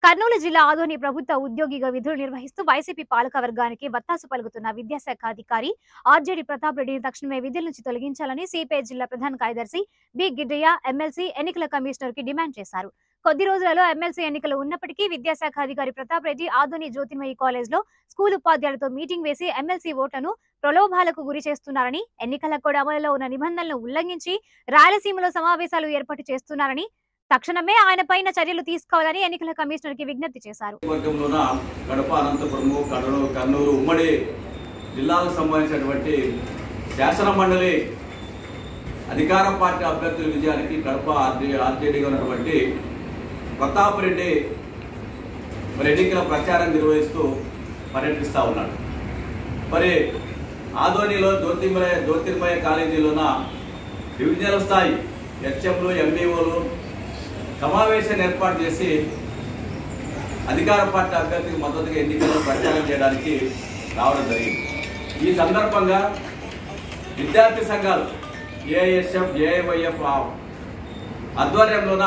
కర్నూలు జిల్లా ఆదోని ప్రభుత్వ ఉద్యోగిగా విధులు నిర్వహిస్తూ వైసీపీ పాలక వర్గానికి వత్తాసు పలుకుతున్న విద్యాశాఖ అధికారి ఆర్జేడి ప్రతాప్ రెడ్డిని తక్షణమే విధుల నుంచి తొలగించాలని సిపిఐ జిల్లా ప్రధాన కార్యదర్శి బి గిడ్డయ్య ఎమ్మెల్సీ ఎన్నికల కమిషనర్ కి డిమాండ్ చేశారు కొద్ది రోజులలో ఎమ్మెల్సీ ఎన్నికలు ఉన్నప్పటికీ విద్యాశాఖ అధికారి ప్రతాప్ రెడ్డి ఆదోని జ్యోతిర్మయి కాలేజ్ లో స్కూల్ ఉపాధ్యాయులతో మీటింగ్ వేసి ఎమ్మెల్సీ ఓట్లను ప్రలోభాలకు గురి చేస్తున్నారని ఎన్నికల కూడా అమలులో ఉన్న నిబంధనలను ఉల్లంఘించి రాయలసీమలో సమావేశాలు ఏర్పాటు చేస్తున్నారని తక్షణమే ఆయన పైన చర్యలు తీసుకోవాలని ఎన్నికల కమిషనర్ కి విజ్ఞప్తి చేశారు వర్గంలోన కడప అనంతపురము కర్నూలు కర్నూలు ఉమ్మడి జిల్లాలకు సంబంధించినటువంటి శాసన మండలి అధికార పార్టీ అభ్యర్థుల విజయానికి కడప ఆర్జే ఆర్జేడీగా ఉన్నటువంటి ప్రతాప్ రెడ్డి మరి ఎన్నికల ప్రచారం నిర్వహిస్తూ పర్యటిస్తూ ఉన్నాడు మరి ఆదోనిలో జ్యోతిర్మయ జ్యోతిర్మయ కాలేజీలోన డివిజనల్ స్థాయి హెచ్ఎంలు ఎంఈఓలు సమావేశాన్ని ఏర్పాటు చేసి అధికార పార్టీ అభ్యర్థికి మద్దతుగా ఎన్నికల్లో ప్రచారం చేయడానికి రావడం జరిగింది ఈ సందర్భంగా విద్యార్థి సంఘాలు ఏఐఎస్ఎఫ్ ఏఐవైఎఫ్ ఆధ్వర్యంలోన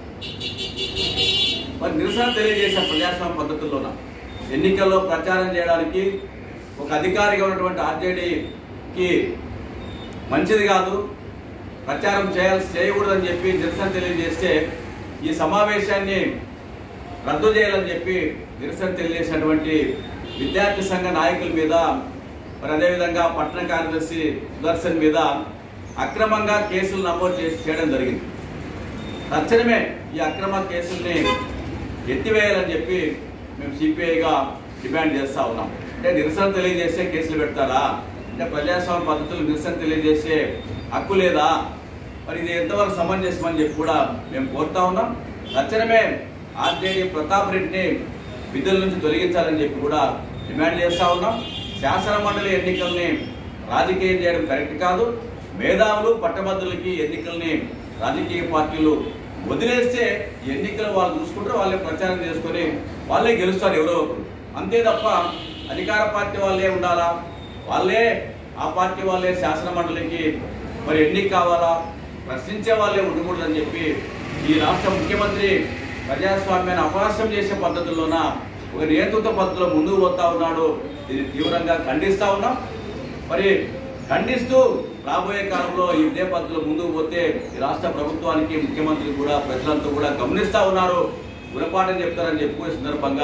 మరి నిరసన తెలియజేసే ప్రజాస్వామ్య పద్ధతుల్లోన ఎన్నికల్లో ప్రచారం చేయడానికి ఒక అధికారిగా ఉన్నటువంటి ఆర్జేడీకి మంచిది కాదు ప్రచారం చేయాల్సి చేయకూడదని చెప్పి నిరసన తెలియజేస్తే ఈ సమావేశాన్ని రద్దు చేయాలని చెప్పి నిరసన తెలియజేసినటువంటి విద్యార్థి సంఘ నాయకుల మీద మరి అదేవిధంగా పట్టణ కార్యదర్శి సుదర్శన్ మీద అక్రమంగా కేసులు నమోదు చేసి చేయడం జరిగింది తక్షణమే ఈ అక్రమ కేసుల్ని ఎత్తివేయాలని చెప్పి మేము సిపిఐగా డిమాండ్ చేస్తా ఉన్నాం అంటే నిరసన తెలియజేస్తే కేసులు పెడతారా అంటే ప్రజాస్వామ్య పద్ధతులు నిరసన తెలియజేసే హక్కు లేదా మరి ఇది ఎంతవరకు సమంజసం అని చెప్పి కూడా మేము కోరుతా ఉన్నాం తక్షణమే ఆర్జేడీ ప్రతాప్ రెడ్డిని విధుల నుంచి తొలగించాలని చెప్పి కూడా డిమాండ్ చేస్తా ఉన్నాం శాసన మండలి ఎన్నికల్ని రాజకీయం చేయడం కరెక్ట్ కాదు మేధావులు పట్టభద్రులకి ఎన్నికల్ని రాజకీయ పార్టీలు వదిలేస్తే ఎన్నికలు వాళ్ళు చూసుకుంటారు వాళ్ళే ప్రచారం చేసుకొని వాళ్ళే గెలుస్తారు ఎవరో ఒకరు అంతే తప్ప అధికార పార్టీ వాళ్ళే ఉండాలా వాళ్ళే ఆ పార్టీ వాళ్ళే శాసన మండలికి మరి ఎన్నిక కావాలా ప్రశ్నించే వాళ్ళే ఉండకూడదని చెప్పి ఈ రాష్ట్ర ముఖ్యమంత్రి ప్రజాస్వామ్యాన్ని అపహాస్యం చేసే పద్ధతుల్లోన ఒక నియంత్రిత పద్ధతిలో ముందుకు పోతా ఉన్నాడు దీన్ని తీవ్రంగా ఖండిస్తా ఉన్నాం మరి ఖండిస్తూ రాబోయే కాలంలో ఇదే పద్ధతిలో ముందుకు పోతే ఈ రాష్ట్ర ప్రభుత్వానికి ముఖ్యమంత్రి కూడా ప్రజలంతా కూడా గమనిస్తా ఉన్నారు గుణపాఠం చెప్తారని చెప్పుకునే సందర్భంగా